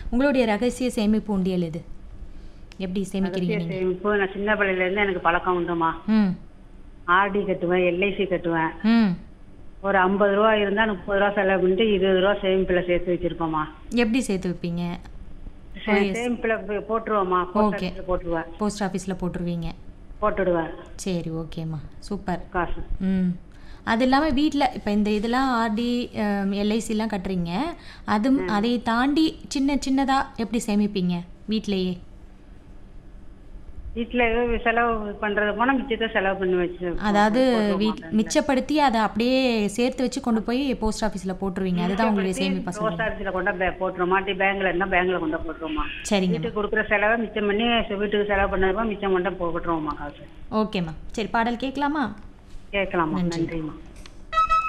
உங்களுடைய ரகசிய சேமிப்பு உண்டியல் எது எப்படி சேமிக்கிறீங்க ரகசிய நீங்கள் சேமிப்பு நான் சின்ன பிள்ளையில இருந்து எனக்கு பழக்கம் உண்டுமா ம் ஆர்டி கட்டுவேன் எல்ஐசி கட்டுவேன் ம் ஒரு ஐம்பது ரூபா இருந்தா முப்பது ரூபா செலவு பண்ணிட்டு இருபது ரூபா சேமிப்புல சேர்த்து வச்சிருப்போமா எப்படி சேர்த்து வைப்பீங்க சேமிப்புல போய் போட்டுருவோமா போஸ்ட் Okay. ஆஃபீஸ்ல போட்டுருவேன் போஸ்ட் ஆஃபீஸில் போட்டுருவீங்க போட்டுடுவேன் சரி ஓகேம்மா சூப்பர் காசு ம் அது இல்லாமல் வீட்டில் இப்போ இந்த இதெல்லாம் ஆர்டி எல்ஐசிலாம் கட்டுறீங்க அது அதை தாண்டி சின்ன சின்னதாக எப்படி சேமிப்பீங்க வீட்டிலையே வீட்டுல ஏதோ செலவு பண்றது போனா மிச்சத்தை செலவு பண்ணி வச்சு அதாவது வீட் மிச்சப்படுத்தி அதை அப்படியே சேர்த்து வச்சு கொண்டு போய் போஸ்ட் ஆஃபீஸில் போட்டுருவீங்க அதுதான் உங்களுடைய சேமிப்பா போஸ்ட் சொல்லுங்க ஆஃபீஸ்ல கொண்டா பே- போட்டுருவோம் மாட்டி பேங்க்ல இருந்தா பேங்க்ல கொண்டா போட்டுருவோமா சரிங்கம்மா வீட்டுக்கு கொடுக்குற செலவை மிச்சம் பண்ணி வீட்டுக்கு செலவு பண்ணதுமா மிச்சம் கொண்டா போட்டுருவோமா காசு ஓகேம்மா சரி பாடல் கேட்கலாமா கேட்கலாமா நன்றி. நன்றிம்மா